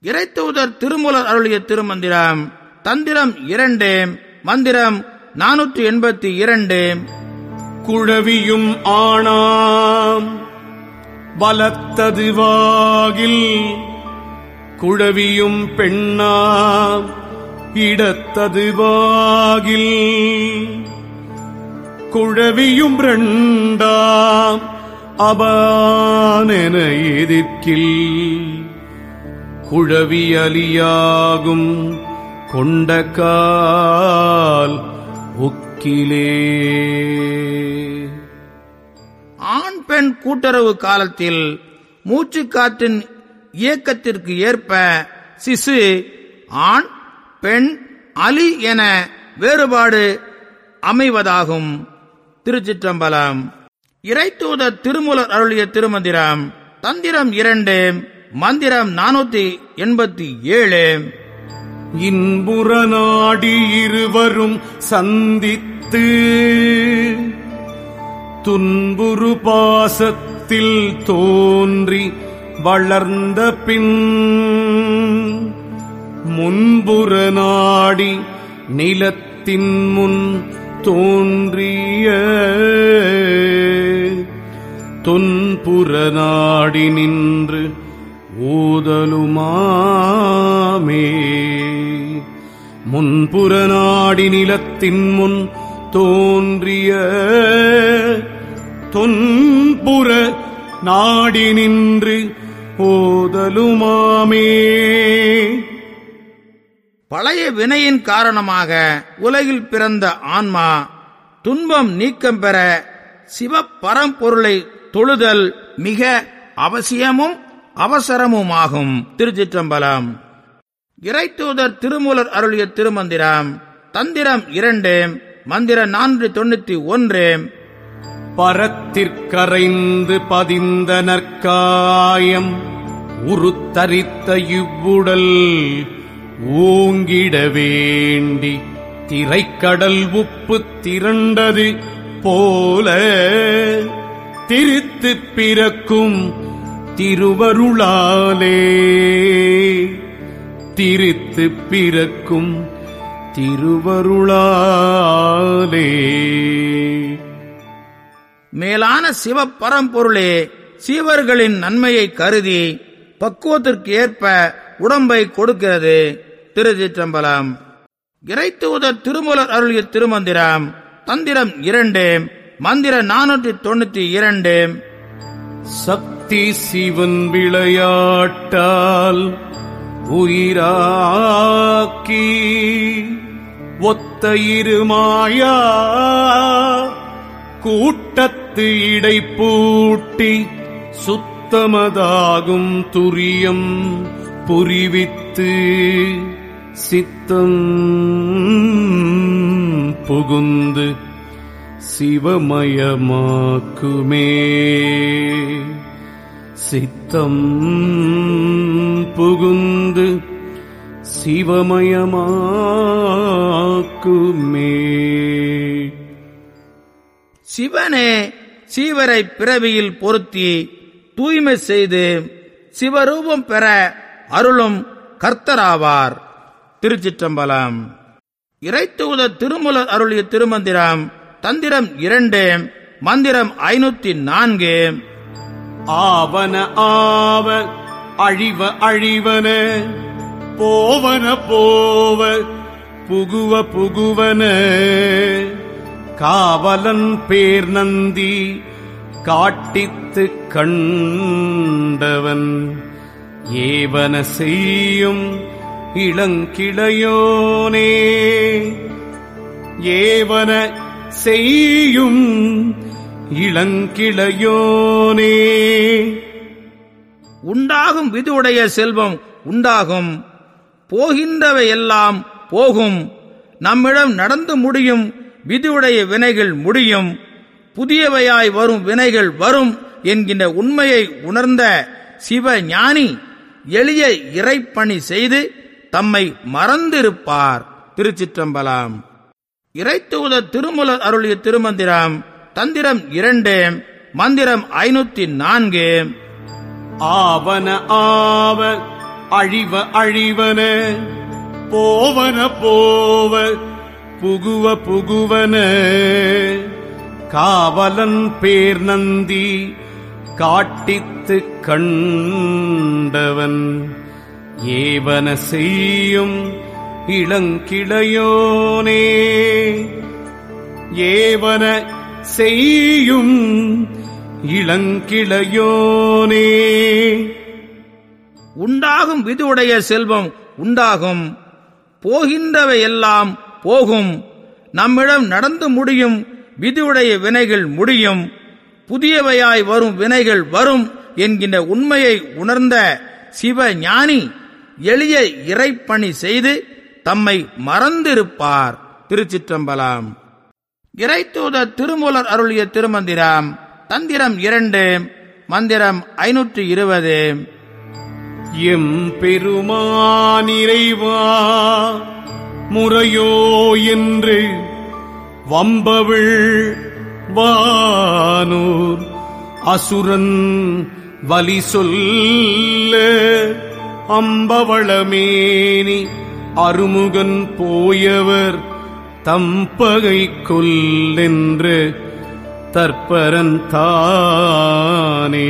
இறைத்தூதர் திருமூலர் அருளிய திருமந்திரம் தந்திரம் இரண்டு மந்திரம் நானூற்றி எண்பத்தி இரண்டு குழவியும் ஆணாம் வலத்தது வாகில் குழவியும் பெண்ணாம் இடத்தது வாகில் குழவியும் ரெண்டாம் அபானென எதிர்க்கில் குழவியலியாகும் கொண்ட கால் ஒக்கிலே ஆண் பெண் கூட்டுறவு காலத்தில் மூச்சு காற்றின் இயக்கத்திற்கு ஏற்ப சிசு ஆண் பெண் அலி என வேறுபாடு அமைவதாகும் திருச்சிற்றம்பலம் இறைத்தூதர் திருமூலர் அருளிய திருமந்திரம் தந்திரம் இரண்டு மந்திரம் நானூத்தி எண்பத்தி ஏழு இன்புற நாடி இருவரும் சந்தித்து துன்புறு பாசத்தில் தோன்றி வளர்ந்த பின் முன்புற நாடி நிலத்தின் முன் தோன்றிய தொன்புற நாடி நின்று ஊதலுமாமே முன்புற நாடி நிலத்தின் முன் தோன்றிய தொன்புற நாடி நின்று ஓதலுமாமே பழைய வினையின் காரணமாக உலகில் பிறந்த ஆன்மா துன்பம் நீக்கம் பெற சிவ பரம்பொருளை தொழுதல் மிக அவசியமும் அவசரமுமாகும் திருச்சிற்றம்பலம் இறைத்தூதர் திருமூலர் அருளிய திருமந்திரம் தந்திரம் இரண்டு மந்திரம் நான்கு தொண்ணூத்தி ஒன்று பரத்திற்கரைந்து பதிந்த நற்காயம் உருத்தரித்த இவ்வுடல் ஓங்கிட வேண்டி திரைக்கடல் உப்பு திரண்டது போல திருத்து பிறக்கும் திருவருளாலே திருத்து பிறக்கும் திருவருளாலே மேலான சிவ பரம்பொருளே சீவர்களின் நன்மையை கருதி பக்குவத்திற்கு ஏற்ப உடம்பை கொடுக்கிறது திருச்சிற்றம்பலம் இறைத்தூதர் திருமூலர் அருளிய திருமந்திரம் தந்திரம் இரண்டு மந்திர நானூற்றி தொண்ணூத்தி இரண்டு சக்தி சிவன் விளையாட்டால் உயிராக்கி ஒத்த இருமாயா கூட்டத்து இடை பூட்டி சுத்தமதாகும் துரியம் புரிவித்து சித்தம் புகுந்து சிவமயமாக்குமே சித்தம் புகுந்து சிவமயமாக்குமே சிவனே சீவரை பிறவியில் பொருத்தி தூய்மை செய்து சிவரூபம் பெற அருளும் கர்த்தராவார் திருச்சிற்றம்பலம் இறைத்தூதர் திருமுலர் அருளிய திருமந்திரம் தந்திரம் இரண்டு மந்திரம் ஐநூத்தி நான்கு ஆவன ஆவ அழிவ அழிவன போவன போவ புகுவ புகுவன காவலன் பேர் நந்தி காட்டித்து கண்டவன் ஏவன செய்யும் இளங்கிளையோனே ஏவன செய்யும் இளங்கிளையோனே உண்டாகும் விதியுடைய செல்வம் உண்டாகும் போகின்றவை எல்லாம் போகும் நம்மிடம் நடந்து முடியும் விதியுடைய வினைகள் முடியும் புதியவையாய் வரும் வினைகள் வரும் என்கின்ற உண்மையை உணர்ந்த சிவ ஞானி எளிய இறைப்பணி செய்து தம்மை மறந்திருப்பார் திருச்சிற்றம்பலம் இறைத்தூதர் திருமுலர் அருளிய திருமந்திரம் தந்திரம் இரண்டு மந்திரம் ஐநூத்தி நான்கு ஆவன ஆவ அழிவ அழிவன போவன போவ புகுவ புகுவன காவலன் பேர் நந்தி காட்டித்து கண்டவன் ஏவன செய்யும் இளங்கிளையோனே ஏவன செய்யும் இளங்கிளையோனே உண்டாகும் விதியுடைய செல்வம் உண்டாகும் போகின்றவை எல்லாம் போகும் நம்மிடம் நடந்து முடியும் விதியுடைய வினைகள் முடியும் புதியவையாய் வரும் வினைகள் வரும் என்கின்ற உண்மையை உணர்ந்த சிவ ஞானி எளிய இறைப்பணி செய்து தம்மை மறந்திருப்பார் திருச்சிற்றம்பலம் இறைத்தூத திருமூலர் அருளிய திருமந்திரம் தந்திரம் இரண்டு மந்திரம் ஐநூற்று இருபது எம் பெருமானிறைவா முறையோ என்று வம்பவிள் வானூர் அசுரன் வலி சொல்ல அம்பவளமேனி அருமுகன் போயவர் தம்பகை கொல்லென்று தற்பரன் தானே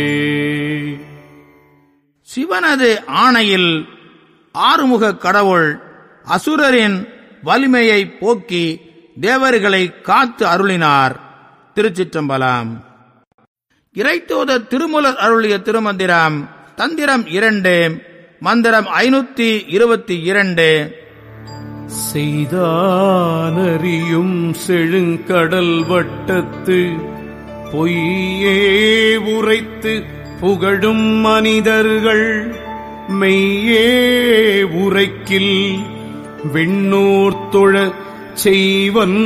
சிவனது ஆணையில் ஆறுமுக கடவுள் அசுரரின் வலிமையை போக்கி தேவர்களை காத்து அருளினார் திருச்சிற்றம்பலம் இறைத்தூத திருமுலர் அருளிய திருமந்திரம் தந்திரம் இரண்டு மந்திரம் ஐநூத்தி இருபத்தி இரண்டு செய்தானறியும் செழுங்கடல் வட்டத்து பொய்யே உரைத்து புகழும் மனிதர்கள் மெய்யே உரைக்கில் விண்ணூர் தொழ செய்வன்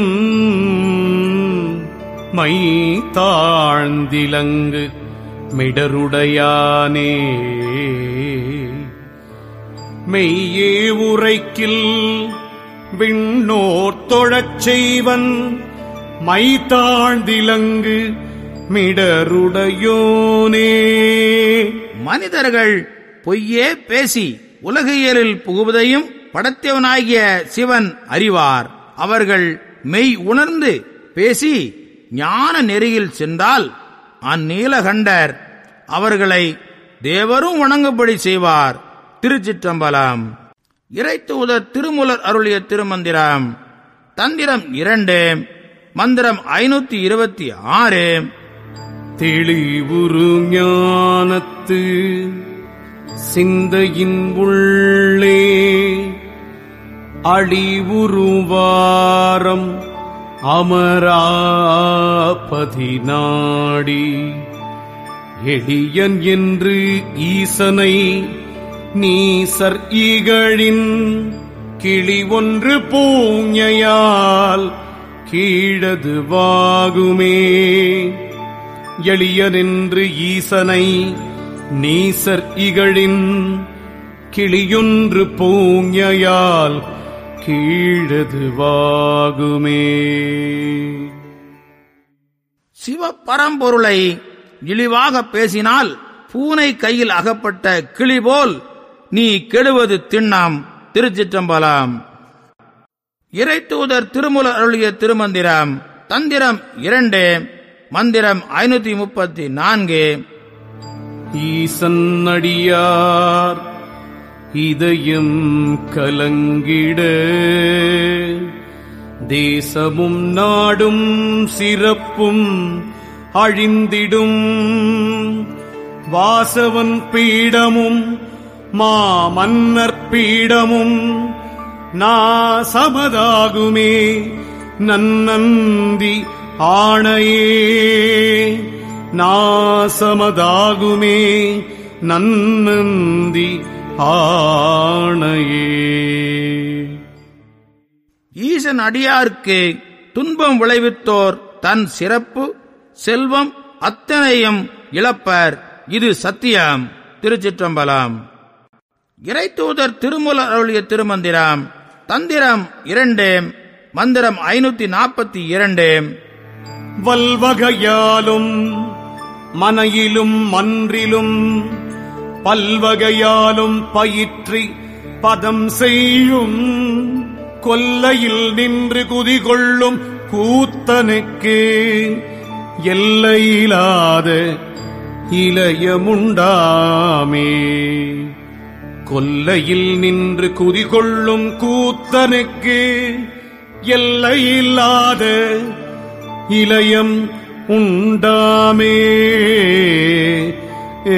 மை தாழ்ந்திலங்கு மிடருடையானே மெய்யே உரைக்கில் விண்ணோர் தொழச் செய்வன் மை தாழ்ந்திலங்கு மிடருடையோனே மனிதர்கள் பொய்யே பேசி உலகியலில் புகுவதையும் படைத்தவனாகிய சிவன் அறிவார் அவர்கள் மெய் உணர்ந்து பேசி ஞான நெறியில் சென்றால் அந்நீலகண்டர் அவர்களை தேவரும் வணங்கும்படி செய்வார் திருச்சிற்றம்பலம் இறைத்தூத திருமுலர் அருளிய திருமந்திரம் தந்திரம் இரண்டு மந்திரம் ஐநூத்தி இருபத்தி ஆறு தெளிவுறு ஞானத்து சிந்தையின் உள்ளே அழிவுருவாரம் அமராபதி நாடி எளியன் என்று ஈசனை நீசர் ஈகளின் கிளி ஒன்று பூஞையால் கீழது வாகுமே எளியனென்று ஈசனை நீசர் இகழின் கிளியொன்று பூஞையால் கீழது வாகுமே சிவபரம்பொருளை இழிவாக பேசினால் பூனை கையில் அகப்பட்ட கிளி போல் நீ கெடுவது திண்ணம் திருச்சிற்றம்பலம் இறைத்தூதர் திருமுல அருளிய திருமந்திரம் தந்திரம் இரண்டு மந்திரம் ஐநூத்தி முப்பத்தி நான்கு ஈசன் அடியார் இதயம் கலங்கிட தேசமும் நாடும் சிறப்பும் அழிந்திடும் வாசவன் பீடமும் மாமன்னர் பீடமும் நாசமதாகுமே நன்னந்தி ஆணையே நாசமதாகுமே நன்னந்தி ஆணையே ஈசன் அடியார்க்கு துன்பம் விளைவித்தோர் தன் சிறப்பு செல்வம் அத்தனையும் இழப்பர் இது சத்தியம் திருச்சிற்றம்பலம் இறைத்தூதர் திருமுல அருளிய திருமந்திரம் தந்திரம் இரண்டு மந்திரம் ஐநூத்தி நாற்பத்தி இரண்டு வல்வகையாலும் மனையிலும் மன்றிலும் பல்வகையாலும் பயிற்றி பதம் செய்யும் கொல்லையில் நின்று குதிகொள்ளும் கூத்தனுக்கு எல்லையிலாத இளையமுண்டாமே கொல்லையில் நின்று குதிகொள்ளும் கூத்தனுக்கு எல்லையில்லாத இளையம் உண்டாமே ஏ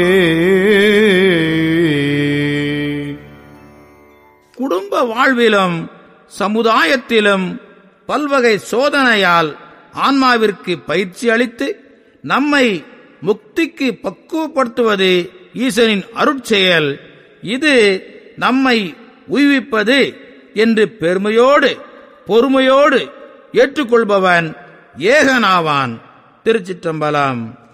குடும்ப வாழ்விலும் சமுதாயத்திலும் பல்வகை சோதனையால் ஆன்மாவிற்கு பயிற்சி அளித்து நம்மை முக்திக்கு பக்குவப்படுத்துவது ஈசனின் அருட்செயல் இது நம்மை உய்விப்பது என்று பெருமையோடு பொறுமையோடு ஏற்றுக்கொள்பவன் ஏகனாவான் திருச்சிற்றம்பலம்